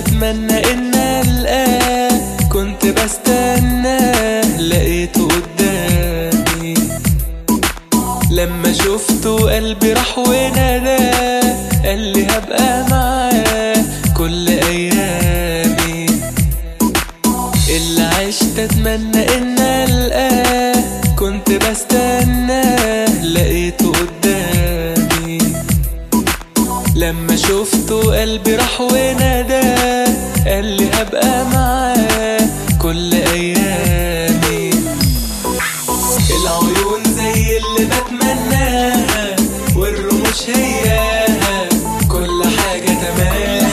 اتمنى ان القاه كنت بستناه لقيته قدامي لما شفته قلبي راح وناداه قال لي هبقى معاه كل ايامي اللي عشت اتمنى ان القاه كنت بستناه لقيته قدامي لما شفته قلبي راح وناداه قال لي هبقى معاه كل ايامي العيون زي اللي بتمناها والرموش هياها كل حاجة تمام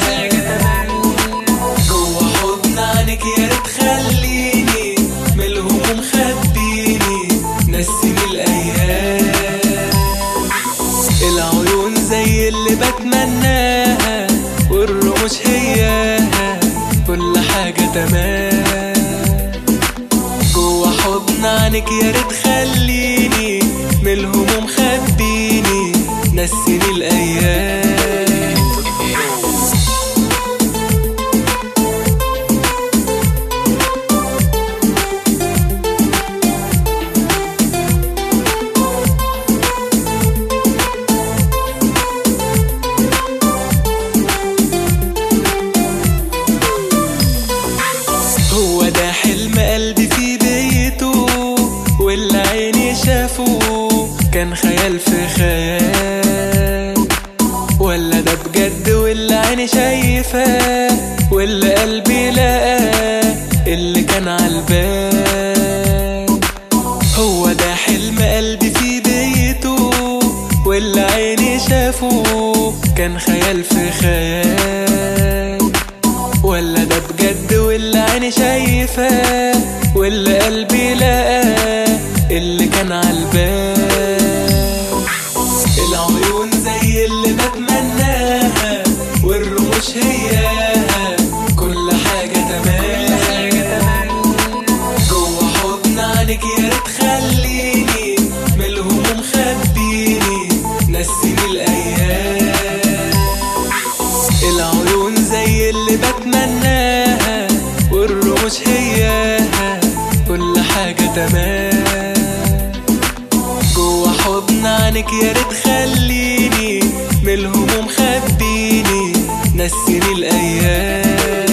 جوا حضن عنك يا ريت خليني من الهموم خبيني نسيني الايام العيون زي اللي بتمناها والرموش هياها كل حاجة تمام جوا حضن عنك يا ريت خليني من الهموم خبيني نسيني الايام هو ده حلم قلبي في بيته واللي عيني شافه كان خيال في خيال ولا ده بجد واللي عيني شايفاه واللي قلبي لقاه اللي كان عالبال هو ده حلم قلبي في بيته واللي عيني شافه كان خيال في خيال ولا ده بجد واللي عيني شايفاه واللي قلبي لقاه اللي كان عالبال العيون زي اللي بتمناها والرموش هياها كل حاجة تمام جوا حضن عنك يا ريت خليني من الهموم خبيني نسيني الايام العيون زي اللي بتمناها والرموش هياها كل حاجة تمام جوا حضن عنك يا ريت خليني من الهموم خبيني نسيني الايام